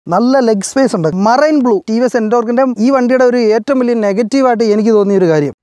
നല്ല leg space ഉണ്ട് marine blue T V S എൻഡോർക്കിന്റെ ഈ വണ്ടിയുടെ ഒരു ഏറ്റവും വലിയ നെഗറ്റീവായിട്ട് എനിക്ക് തോന്നിയ ഒരു കാര്യം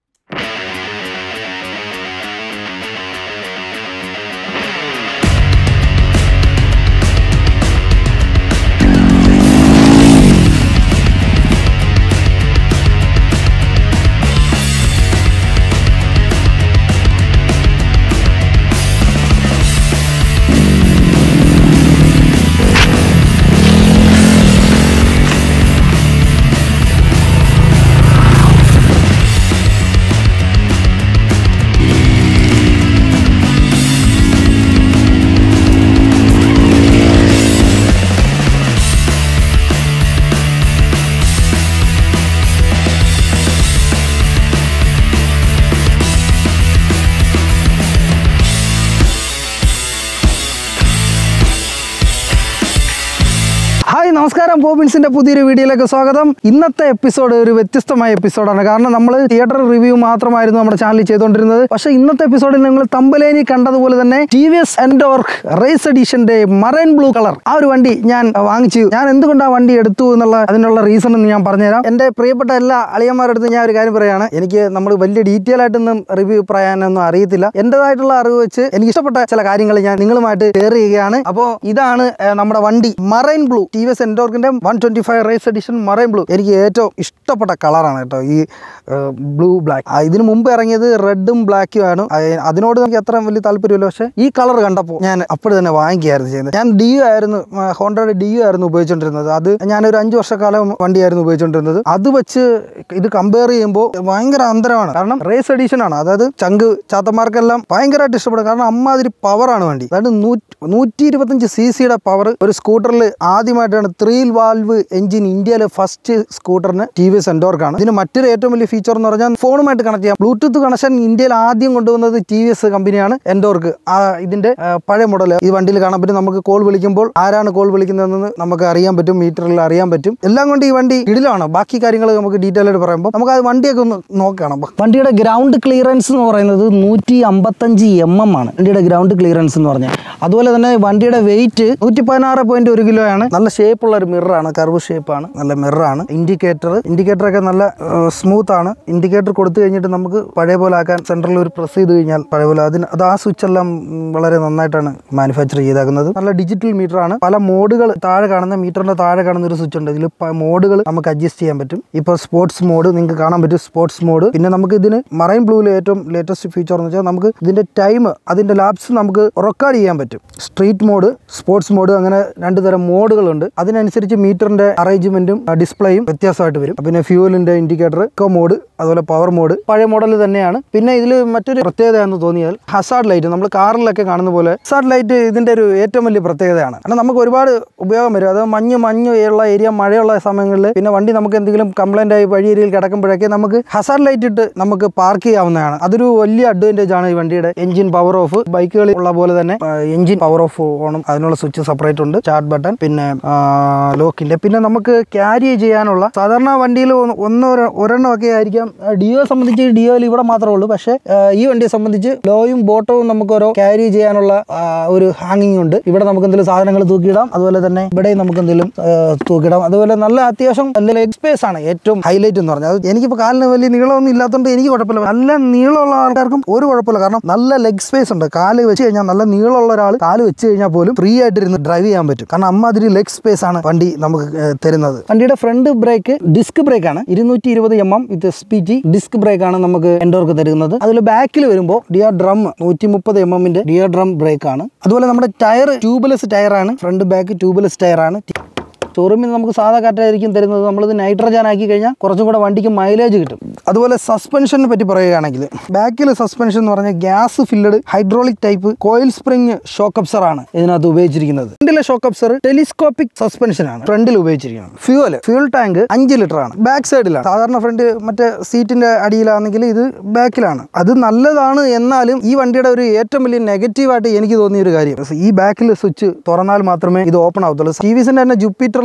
ഹായ് നമസ്കാരം ബോബിൻസിന്റെ പുതിയൊരു വീഡിയോയിലേക്ക് സ്വാഗതം ഇന്നത്തെ എപ്പിസോഡ് ഒരു വ്യത്യസ്തമായ എപ്പിസോഡാണ് കാരണം നമ്മൾ തിയേറ്റർ റിവ്യൂ മാത്രമായിരുന്നു നമ്മുടെ ചാനലിൽ ചെയ്തുകൊണ്ടിരുന്നത് പക്ഷേ ഇന്നത്തെ എപ്പിസോഡിൽ നിങ്ങൾ തമ്പലേനി കണ്ടതുപോലെ തന്നെ T V S Ntorq race എഡീഷന്റെ മറൈൻ ബ്ലൂ കളർ ആ ഒരു വണ്ടി ഞാൻ വാങ്ങിച്ചു ഞാൻ എന്തുകൊണ്ട് ആ വണ്ടി എടുത്തു എന്നുള്ള അതിനുള്ള റീസൺ എന്ന് ഞാൻ പറഞ്ഞുതരാം എൻ്റെ പ്രിയപ്പെട്ട എല്ലാ അളിയന്മാരുടെ അടുത്ത് ഞാൻ ഒരു കാര്യം പറയുകയാണ് എനിക്ക് നമ്മൾ വലിയ ഡീറ്റെയിൽ ആയിട്ടൊന്നും റിവ്യൂ പറയാനൊന്നും അറിയത്തില്ല എൻ്റെതായിട്ടുള്ള അറിവ് വെച്ച് എനിക്ക് ഇഷ്ടപ്പെട്ട ചില കാര്യങ്ങൾ ഞാൻ നിങ്ങളുമായിട്ട് ഷെയർ ചെയ്യുകയാണ് അപ്പോൾ ഇതാണ് ഏഹ്, നമ്മുടെ വണ്ടി marine blue T V S എൻഡോർക്കിൻ്റെ one twenty five race edition marine blue എനിക്ക് ഏറ്റവും ഇഷ്ടപ്പെട്ട കളറാണ് കേട്ടോ ഈ ബ്ലൂ ബ്ലാക്ക് ഇതിന് മുമ്പ് ഇറങ്ങിയത് റെഡും ബ്ലാക്കും ആണ് ആ, അതിനോട് എനിക്ക് അത്ര വലിയ താല്പര്യമില്ല പക്ഷേ ഈ കളർ കണ്ടപ്പോൾ ഞാൻ അപ്പോൾ തന്നെ വാങ്ങിക്കുകയായിരുന്നു ചെയ്യുന്നത് ഞാൻ ഡി യു ആയിരുന്നു ആ, ഹോണ്ടയുടെ ഡി യു ആയിരുന്നു ഉപയോഗിച്ചുകൊണ്ടിരുന്നത് അത് ഞാനൊരു അഞ്ച് വർഷക്കാലം വണ്ടിയായിരുന്നു ഉപയോഗിച്ചുകൊണ്ടിരുന്നത് അത് വെച്ച് ഇത് കമ്പയർ ചെയ്യുമ്പോൾ ഭയങ്കര അന്തരമാണ് കാരണം റേസ് എഡീഷൻ ആണ് അതായത് ചങ്ക് ചാത്തന്മാർക്കെല്ലാം ഭയങ്കരമായിട്ട് ഇഷ്ടപ്പെടും കാരണം അമ്മാതിരി പവറാണ് വണ്ടി അതായത് നൂറ്റി നൂറ്റി ഇരുപത്തഞ്ച് സി സിയുടെ പവർ ഒരു സ്കൂട്ടറിൽ ആദ്യമായിട്ടാണ് ത്രീ വാൽവ് എഞ്ചിൻ ഇന്ത്യയിലെ ഫസ്റ്റ് സ്കൂട്ടറിന് ടി വി എസ് എൻഡോർക്കാണ് ഇതിന് മറ്റൊരു ഏറ്റവും വലിയ ഫീച്ചർ എന്ന് പറഞ്ഞാൽ ഫോണുമായിട്ട് കണക്ട് ചെയ്യാം ബ്ലൂടൂത്ത് കണക്ഷൻ ഇന്ത്യയിൽ ആദ്യം കൊണ്ടുവന്നത് ടി വി എസ് കമ്പനിയാണ് എൻഡോർക്ക് ആ ഇതിന്റെ ആ, പഴയ മോഡൽ ഈ വണ്ടിയിൽ കാണാൻ പറ്റും നമുക്ക് കോൾ വിളിക്കുമ്പോൾ ആരാണ് കോൾ വിളിക്കുന്നതെന്ന് നമുക്ക് അറിയാൻ പറ്റും മീറ്ററിൽ അറിയാൻ പറ്റും എല്ലാം കൊണ്ട് ഈ വണ്ടി ഇടിലാണ് ബാക്കി കാര്യങ്ങൾ നമുക്ക് ഡീറ്റെയിൽ ആയിട്ട് പറയുമ്പോൾ നമുക്ക് ആ വണ്ടിയൊക്കെ ഒന്ന് നോക്കണം വണ്ടിയുടെ ഗ്രൗണ്ട് ക്ലിയറൻസ് എന്ന് പറയുന്നത് നൂറ്റി അമ്പത്തഞ്ച് എം എം ആണ് വണ്ടിയുടെ ഗ്രൗണ്ട് ക്ലിയറൻസ് എന്ന് പറഞ്ഞാൽ അതുപോലെ തന്നെ വണ്ടിയുടെ വെയിറ്റ് നൂറ്റി പതിനാറ് പോയിന്റ് ഒരു കിലോ ആണ് നല്ല ഷേപ്പ് ഉള്ള ഒരു മിററാണ് കർവ് ഷേപ്പാണ് നല്ല മിററാണ് ഇൻഡിക്കേറ്റർ ഇൻഡിക്കേറ്റർ ഒക്കെ നല്ല സ്മൂത്ത് ആണ് ഇൻഡിക്കേറ്റർ കൊടുത്തു കഴിഞ്ഞിട്ട് നമുക്ക് പഴയ പോലെ ആക്കാൻ സെൻട്രൽ ഒരു പ്രസ് ചെയ്ത് കഴിഞ്ഞാൽ പഴയ പോലെ അതിന് അത് ആ സ്വിച്ച് എല്ലാം ഉം, വളരെ നന്നായിട്ടാണ് മാനുഫാക്ചർ ചെയ്തേക്കുന്നത് നല്ല ഡിജിറ്റൽ മീറ്റർ ആണ് പല മോഡുകൾ താഴെ കാണുന്ന മീറ്ററിന്റെ താഴെ കാണുന്ന ഒരു സ്വിച്ച് ഉണ്ട് ഇതിൽ മോഡുകൾ നമുക്ക് അഡ്ജസ്റ്റ് ചെയ്യാൻ പറ്റും ഇപ്പോൾ സ്പോർട്സ് മോഡ് നിങ്ങൾക്ക് കാണാൻ പറ്റും സ്പോർട്സ് മോഡ് പിന്നെ നമുക്ക് ഇതിന് മറൈൻ ബ്ലൂവിൽ ഏറ്റവും ലേറ്റസ്റ്റ് ഫീച്ചർ എന്ന് വെച്ചാൽ നമുക്ക് ഇതിന്റെ ടൈം അതിന്റെ ലാപ്സ് നമുക്ക് റെക്കോർഡ് ചെയ്യാൻ പറ്റും സ്ട്രീറ്റ് മോഡ് സ്പോർട്സ് മോഡ് അങ്ങനെ രണ്ട് തരം മോഡുകളുണ്ട് അതിനനുസരിച്ച് മീറ്ററിന്റെ അറേഞ്ച്മെന്റും ഡിസ്പ്ലേയും വ്യത്യാസമായിട്ട് വരും പിന്നെ ഫ്യൂവലിന്റെ ഇൻഡിക്കേറ്റർ ഇക്കോ മോഡ് അതുപോലെ പവർ മോഡ് പഴയ മോഡൽ തന്നെയാണ് പിന്നെ ഇതിൽ മറ്റൊരു പ്രത്യേകത എന്ന് തോന്നിയാൽ ഹസാർഡ് ലൈറ്റ് നമ്മൾ കാറിലൊക്കെ കാണുന്ന പോലെ ഹസാർഡ് ലൈറ്റ് ഇതിന്റെ ഒരു ഏറ്റവും വലിയ പ്രത്യേകതയാണ് കാരണം നമുക്ക് ഒരുപാട് ഉപയോഗം വരും അത് മഞ്ഞ് മഞ്ഞ് ഉള്ള ഏരിയ മഴയുള്ള സമയങ്ങളിൽ പിന്നെ വണ്ടി നമുക്ക് എന്തെങ്കിലും കംപ്ലൈന്റ് ആയി വഴി ഏരിയയിൽ കിടക്കുമ്പോഴൊക്കെ നമുക്ക് ഹസാർഡ് ലൈറ്റ് ഇട്ട് നമുക്ക് പാർക്ക് ചെയ്യാവുന്നതാണ് അതൊരു വലിയ അഡ്വാൻറ്റേജ് ആണ് ഈ വണ്ടിയുടെ എഞ്ചിൻ പവർ ഓഫ് ബൈക്കുകളിൽ ഉള്ള പോലെ തന്നെ എഞ്ചിൻ പവർ ഓഫ് ഓണും അതിനുള്ള സ്വിച്ച് സെപ്പറേറ്റ് ഉണ്ട് ചാർട്ട് ബട്ടൺ പിന്നെ ലോക്കിന്റെ പിന്നെ നമുക്ക് ക്യാരി ചെയ്യാനുള്ള സാധാരണ വണ്ടിയിൽ ഒന്നോ ഒരെണ്ണം ഒക്കെ ആയിരിക്കാം ഡിയോ സംബന്ധിച്ച് ഡിയോയിൽ ഇവിടെ മാത്രമേ ഉള്ളൂ പക്ഷേ ആ, ഈ വണ്ടിയെ സംബന്ധിച്ച് ലോയും ബോട്ടവും നമുക്ക് ഓരോ ക്യാരി ചെയ്യാനുള്ള ആ, ഒരു ഹാങ്ങിങ് ഉണ്ട് ഇവിടെ നമുക്ക് എന്തെങ്കിലും സാധനങ്ങൾ തൂക്കിയിടാം അതുപോലെ തന്നെ ഇവിടെയും നമുക്ക് എന്തെങ്കിലും ആ, തൂക്കിയിടാം അതുപോലെ നല്ല അത്യാവശ്യം നല്ല ലെഗ് സ്പേസ് ആണ് ഏറ്റവും ഹൈലൈറ്റ് എന്ന് പറഞ്ഞാൽ അത് എനിക്കിപ്പോൾ കാലിന് വലിയ നീളമൊന്നും ഇല്ലാത്തതുകൊണ്ട് എനിക്ക് കുഴപ്പമില്ല നല്ല നീളമുള്ള ആൾക്കാർക്കും ഒരു കുഴപ്പമില്ല കാരണം നല്ല ലെഗ് സ്പേസ് ഉണ്ട് കാല് വെച്ച് കഴിഞ്ഞാൽ നല്ല നീളമുള്ള ഒരാൾ കാല് വെച്ച് കഴിഞ്ഞാൽ പോലും ഫ്രീ ആയിട്ട് ഇരുന്ന് ഡ്രൈവ് ചെയ്യാൻ പറ്റും കാരണം അമ്മാതിരി ലെഗ് സ്പേസ് ആണ് വണ്ടി നമുക്ക് ഏഹ്, തരുന്നത് വണ്ടിയുടെ ഫ്രണ്ട് ബ്രേക്ക് ഡിസ്ക് ബ്രേക്ക് ആണ് ഇരുന്നൂറ്റി ഇരുപത് M M with S P G disc brake ആണ് നമുക്ക് എൻഡോർക്ക് തരുന്നത് അതിൽ ബാക്കിൽ വരുമ്പോൾ ഡിയർ ഡ്രം നൂറ്റി മുപ്പത് എം എമ്മിന്റെ ഡിയർ ഡ്രം ബ്രേക്ക് ആണ് അതുപോലെ നമ്മുടെ ടയർ ട്യൂബ്ലെസ് ടയർ ആണ് ഫ്രണ്ട് ബാക്ക് ട്യൂബ്ലെസ് ടയർ ആണ് ഷോറൂമിൽ നിന്ന് നമുക്ക് സാധാ കാറ്റായിരിക്കും തരുന്നത് നമ്മളിത് നൈട്രജൻ ആക്കി കഴിഞ്ഞാൽ കുറച്ചും കൂടെ വണ്ടിക്ക് മൈലേജ് കിട്ടും അതുപോലെ സസ്പെൻഷനെ പറ്റി പറയുകയാണെങ്കിൽ ബാക്കിൽ സസ്പെൻഷൻ എന്ന് പറഞ്ഞാൽ gas filled hydraulic type coil spring shock absorber ആണ് ഇതിനകത്ത് ഉപയോഗിച്ചിരിക്കുന്നത് ഫ്രണ്ടിലെ ഷോക്ക് അബ്സർ ടെലിസ്കോപ്പിക് സസ്പെൻഷൻ ആണ് ഫ്രണ്ടിൽ ഉപയോഗിച്ചിരിക്കുന്നത് ഫ്യൂവൽ ഫ്യൂൽ ടാങ്ക് അഞ്ച് ലിറ്റർ ആണ് ബാക്ക് സൈഡിലാണ് സാധാരണ ഫ്രണ്ട് മറ്റേ സീറ്റിന്റെ അടിയിലാണെങ്കിൽ ഇത് ബാക്കിലാണ് അത് നല്ലതാണ് എന്നാലും ഈ വണ്ടിയുടെ ഒരു ഏറ്റവും വലിയ നെഗറ്റീവായിട്ട് എനിക്ക് തോന്നിയ ഒരു കാര്യം ഈ ബാക്കിൽ സ്വിച്ച് തുറന്നാൽ മാത്രമേ ഇത് ഓപ്പൺ ആവത്തുള്ളൂ ടി വിസിന്റെ തന്നെ ജുപ്പിറ്ററിൽ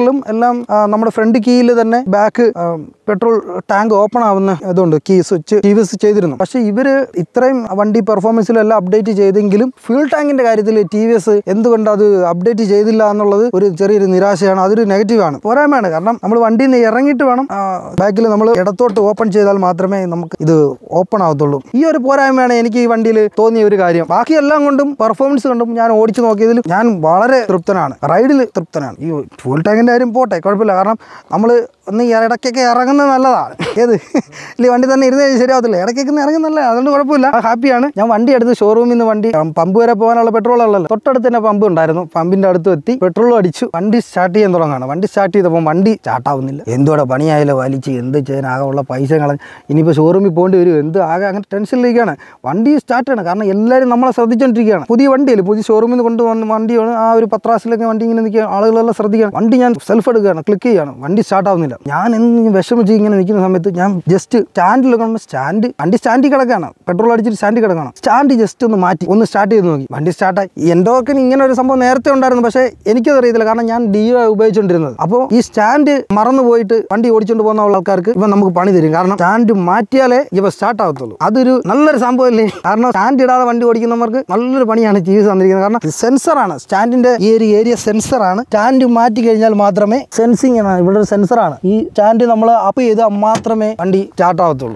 ഗിയറിലും എല്ലാം ആ, നമ്മുടെ ഫ്രണ്ട് കീയിൽ തന്നെ ബാക്ക് പെട്രോൾ ടാങ്ക് ഓപ്പൺ ആവുന്ന ഇതുണ്ട് key switch T V S ചെയ്തിരുന്നു പക്ഷേ ഇവര് ഇത്രയും വണ്ടി പെർഫോമൻസിലെല്ലാം അപ്ഡേറ്റ് ചെയ്തെങ്കിലും ഫ്യൂൾ ടാങ്കിന്റെ കാര്യത്തിൽ ടി വി എസ് എന്തുകൊണ്ട് അത് അപ്ഡേറ്റ് ചെയ്തില്ല എന്നുള്ളത് ഒരു ചെറിയൊരു നിരാശയാണ് അതൊരു നെഗറ്റീവാണ് പോരായ്മയാണ് കാരണം നമ്മൾ വണ്ടിയിൽ നിന്ന് ഇറങ്ങിയിട്ട് വേണം ബാക്കിൽ നമ്മൾ ഇടത്തോട്ട് ഓപ്പൺ ചെയ്താൽ മാത്രമേ നമുക്ക് ഇത് ഓപ്പൺ ആവത്തുള്ളൂ ഈ ഒരു പോരായ്മയാണ് എനിക്ക് ഈ വണ്ടിയിൽ തോന്നിയ ഒരു കാര്യം ബാക്കി എല്ലാം കൊണ്ടും പെർഫോമൻസ് കൊണ്ടും ഞാൻ ഓടിച്ചു നോക്കിയതിൽ ഞാൻ വളരെ തൃപ്തനാണ് റൈഡിൽ തൃപ്തനാണ് ഈ ഫുൾ ടാങ്കിൻ്റെ കാര്യം പോട്ടെ കുഴപ്പമില്ല കാരണം നമ്മൾ ഒന്ന് ഈ ഇടയ്ക്കൊക്കെ ഇറങ്ങുന്നത് നല്ലതാണ് ഏത് ഇല്ല വണ്ടി തന്നെ ഇരുന്ന് കഴിഞ്ഞാൽ ശരിയാവത്തില്ല ഇടയ്ക്കൊക്കെ ഒന്ന് ഇറങ്ങുന്നത് നല്ലതാണ് അതുകൊണ്ട് കുഴപ്പമില്ല ഹാപ്പിയാണ് ഞാൻ വണ്ടി എടുത്ത് ഷോറൂമിൽ നിന്ന് വണ്ടി ഉം, പമ്പ് വരെ പോകാനുള്ള പെട്രോൾ ഉള്ളല്ലോ തൊട്ടടുത്ത് തന്നെ പമ്പ് ഉണ്ടായിരുന്നു പമ്പിന്റെ അടുത്ത് എത്തി പെട്രോളും അടിച്ചു വണ്ടി സ്റ്റാർട്ട് ചെയ്യാൻ തുടങ്ങാണ് വണ്ടി സ്റ്റാർട്ട് ചെയ്തപ്പോൾ വണ്ടി സ്റ്റാർട്ട് ആവുന്നില്ല എന്തോടെ പണിയായാലോ വലിച്ച് എന്ത് ചെയ്യാൻ ആകെ ഉള്ള പൈസ കളഞ്ഞ് ഇനിയിപ്പോൾ ഷോറൂമിൽ പോകേണ്ടി വരും എന്ത് ആകെ അങ്ങനെ ടെൻഷനിലേക്കാണ് വണ്ടി സ്റ്റാർട്ടാണ് കാരണം എല്ലാവരും നമ്മളെ ശ്രദ്ധിച്ചുകൊണ്ടിരിക്കുകയാണ് പുതിയ വണ്ടിയല്ലേ പുതിയ ഷോറൂമിൽ നിന്ന് കൊണ്ടുവന്ന വണ്ടിയാണ് ആ ഒരു പത്രാസിലൊക്കെ വണ്ടി ഇങ്ങനെ നിൽക്കുക ആളുകളെല്ലാം ശ്രദ്ധിക്കുകയാണ് വണ്ടി ഞാൻ സെൽഫ് എടുക്കുകയാണ് ക്ലിക്ക് ചെയ്യുകയാണ് വണ്ടി സ്റ്റാർട്ട് ആവുന്നില്ല ഞാൻ എന്ന് വിഷമിച്ച് ഇങ്ങനെ നിൽക്കുന്ന സമയത്ത് ഞാൻ ജസ്റ്റ് സ്റ്റാൻഡിൽ കൊണ്ട് സ്റ്റാൻഡ് വണ്ടി സ്റ്റാൻഡിൽ കിടക്കാണ് പെട്രോൾ അടിച്ചിട്ട് സ്റ്റാൻഡിൽ കിടക്കണം സ്റ്റാൻഡ് ജസ്റ്റ് ഒന്ന് മാറ്റി ഒന്ന് സ്റ്റാർട്ട് ചെയ്ത് നോക്കി വണ്ടി സ്റ്റാർട്ടായി എൻ്റെ ഒക്കെ ഇങ്ങനെ ഒരു സംഭവം നേരത്തെ ഉണ്ടായിരുന്നു പക്ഷേ എനിക്കത് അറിയത്തില്ല കാരണം ഞാൻ ഡി ഉപയോഗിച്ചുകൊണ്ടിരുന്നത് അപ്പോൾ ഈ സ്റ്റാൻഡ് മറന്നു പോയിട്ട് വണ്ടി ഓടിച്ചുകൊണ്ട് പോകുന്ന ആൾക്കാർക്ക് ഇപ്പം നമുക്ക് പണി തരും കാരണം സ്റ്റാൻഡ് മാറ്റിയാലേ ഇവ സ്റ്റാർട്ട് ആവത്തുള്ളൂ അതൊരു നല്ലൊരു സംഭവമല്ലേ കാരണം സ്റ്റാൻഡ് ഇടാതെ വണ്ടി ഓടിക്കുന്നവർക്ക് നല്ലൊരു പണിയാണ് ചെയ്ത് തന്നിരിക്കുന്നത് കാരണം സെൻസറാണ് സ്റ്റാൻഡിന്റെ ഈ ഒരു ഏരിയ സെൻസറാണ് സ്റ്റാൻഡ് മാറ്റി കഴിഞ്ഞാൽ മാത്രമേ സെൻസിങ് ആണ് ഇവിടെ ഒരു സെൻസറാണ് ഈ സ്റ്റാൻഡ് നമ്മൾ അപ്പ് ചെയ്താൽ മാത്രമേ വണ്ടി സ്റ്റാർട്ട് ആവത്തുള്ളൂ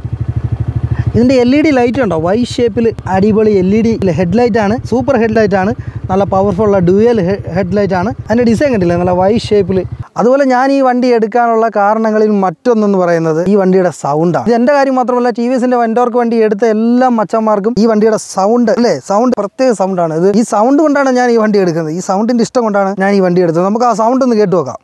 ഇതിൻ്റെ എൽ ഇ ഡി ലൈറ്റ് ഉണ്ടോ വൈ ഷേപ്പിൽ അടിപൊളി എൽ ഇ ഡി ഹെഡ്ലൈറ്റ് ആണ് സൂപ്പർ ഹെഡ്ലൈറ്റ് ആണ് നല്ല പവർഫുള്ള ഡുവൽ ഹെഡ്ലൈറ്റ് ആണ് അതിൻ്റെ ഡിസൈൻ കണ്ടില്ലേ നല്ല വൈ ഷേപ്പിൽ അതുപോലെ ഞാൻ ഈ വണ്ടി എടുക്കാനുള്ള കാരണങ്ങളിൽ മറ്റൊന്നെന്ന് പറയുന്നത് ഈ വണ്ടിയുടെ സൗണ്ടാണ് ഇത് എൻ്റെ കാര്യം മാത്രമല്ല ടി വി എസിൻ്റെ വെൻഡോർക്ക് വണ്ടി എടുത്ത എല്ലാ മച്ചന്മാർക്കും ഈ വണ്ടിയുടെ സൗണ്ട് അല്ലേ സൗണ്ട് പ്രത്യേക സൗണ്ടാണ് ഇത് ഈ സൗണ്ട് കൊണ്ടാണ് ഞാൻ ഈ വണ്ടി എടുക്കുന്നത് ഈ സൗണ്ടിൻ്റെ ഇഷ്ടം കൊണ്ടാണ് ഞാൻ ഈ വണ്ടി എടുത്തത് നമുക്ക് ആ സൗണ്ട് ഒന്ന് കേട്ട് നോക്കാം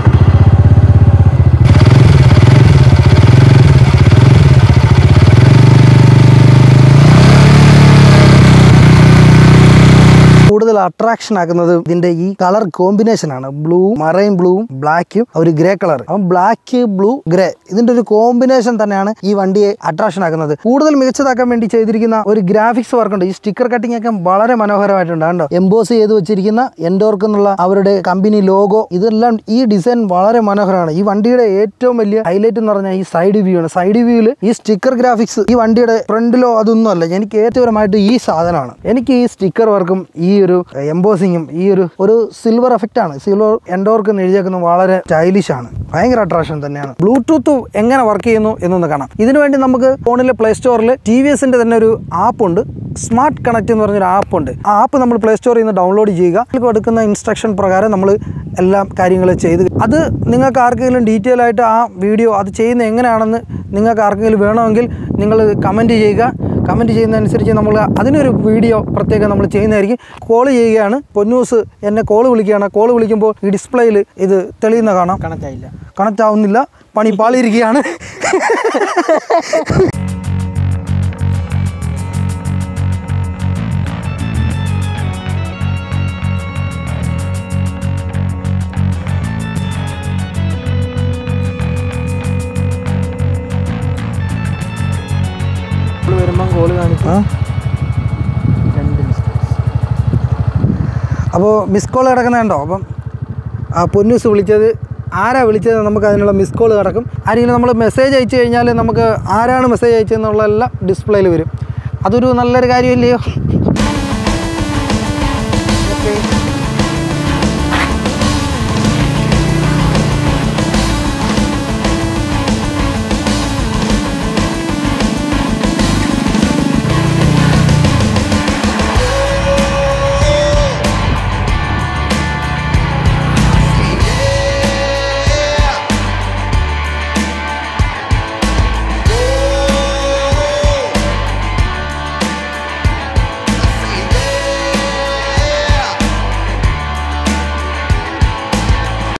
കൂടുതൽ അട്രാക്ഷൻ ആക്കുന്നത് ഇതിന്റെ ഈ കളർ കോമ്പിനേഷൻ ആണ് ബ്ലൂ മറൈൻ ബ്ലൂവും ബ്ലാക്കും ഒരു ഗ്രേ കളർ അപ്പം ബ്ലാക്ക് ബ്ലൂ ഗ്രേ ഇതിന്റെ ഒരു കോമ്പിനേഷൻ തന്നെയാണ് ഈ വണ്ടിയെ അട്രാക്ഷൻ ആക്കുന്നത് കൂടുതൽ മികച്ചതാക്കാൻ വേണ്ടി ചെയ്തിരിക്കുന്ന ഒരു ഗ്രാഫിക്സ് വർക്ക് ഉണ്ട് ഈ സ്റ്റിക്കർ കട്ടിംഗ് ഒക്കെ വളരെ മനോഹരമായിട്ടുണ്ട് കണ്ടോ എംബോസ് ചെയ്ത് വെച്ചിരിക്കുന്ന എൻഡോർക്ക് എന്നുള്ള അവരുടെ കമ്പനി ലോഗോ ഇതെല്ലാം ഈ ഡിസൈൻ വളരെ മനോഹരമാണ് ഈ വണ്ടിയുടെ ഏറ്റവും വലിയ ഹൈലൈറ്റ് എന്ന് പറഞ്ഞാൽ ഈ സൈഡ് വ്യൂ ആണ് സൈഡ് വ്യൂവിൽ ഈ സ്റ്റിക്കർ ഗ്രാഫിക്സ് ഈ വണ്ടിയുടെ ഫ്രണ്ടിലോ അതൊന്നും അല്ല എനിക്ക് ഏറ്റവുമായിട്ട് ഈ സാധനമാണ് എനിക്ക് ഈ സ്റ്റിക്കർ വർക്കും ഈ ഒരു എംബോസിങ്ങും ഈ ഒരു ഒരു സിൽവർ എഫക്റ്റ് ആണ് സിൽവർ എൻഡോർക്ക് എന്ന് എഴുതിയേക്കുന്നത് വളരെ സ്റ്റൈലിഷ് ആണ് ഭയങ്കര അട്രാക്ഷൻ തന്നെയാണ് ബ്ലൂടൂത്ത് എങ്ങനെ വർക്ക് ചെയ്യുന്നു എന്നൊന്ന് കാണാം ഇതിനു വേണ്ടി നമുക്ക് ഫോണിലെ പ്ലേ സ്റ്റോറിൽ ടി വി എസിന്റെ തന്നെ ഒരു ആപ്പ് ഉണ്ട് സ്മാർട്ട് കണക്ട് എന്ന് പറഞ്ഞൊരു ആപ്പ് ഉണ്ട് ആ ആപ്പ് നമ്മൾ പ്ലേ സ്റ്റോറിൽ നിന്ന് ഡൗൺലോഡ് ചെയ്യുക അതിൽ കൊടുക്കുന്ന ഇൻസ്ട്രക്ഷൻ പ്രകാരം നമ്മൾ എല്ലാ കാര്യങ്ങളും ചെയ്ത് അത് നിങ്ങൾക്ക് ആർക്കെങ്കിലും ഡീറ്റെയിൽ ആയിട്ട് ആ വീഡിയോ അത് ചെയ്യുന്നത് എങ്ങനെയാണെന്ന് നിങ്ങൾക്ക് ആർക്കെങ്കിലും വേണമെങ്കിൽ നിങ്ങൾ കമൻറ്റ് ചെയ്യുക കമൻറ്റ് ചെയ്യുന്നതനുസരിച്ച് നമ്മൾ അതിനൊരു വീഡിയോ പ്രത്യേകം നമ്മൾ ചെയ്യുന്നതായിരിക്കും കോൾ ചെയ്യുകയാണ് പൊന്നൂസ് എന്നെ കോൾ വിളിക്കുകയാണ് കോൾ വിളിക്കുമ്പോൾ ഈ ഡിസ്പ്ലേയിൽ ഇത് തെളിയുന്ന കാണാം കണക്റ്റ് ആയില്ല കണക്റ്റ് ആവുന്നില്ല പണി പാളിയിരിക്കുകയാണ് ഇപ്പോൾ വരുമ്പം കോൾ കാണിക്കും ആ രണ്ട് മിസ്റ്റേക്സ് അപ്പോൾ മിസ് കോൾ കിടക്കുന്നുണ്ടോ അപ്പം ആ പൊന്നൂസ് വിളിച്ചത് ആരാ വിളിച്ചത് നമുക്ക് അതിനുള്ള മിസ് കോൾ കിടക്കും ആരെങ്കിലും നമ്മൾ മെസ്സേജ് അയച്ചു കഴിഞ്ഞാൽ നമുക്ക് ആരാണ് മെസ്സേജ് അയച്ചതെന്നുള്ളതെല്ലാം ഡിസ്പ്ലേയിൽ വരും അതൊരു നല്ലൊരു കാര്യമല്ലയോ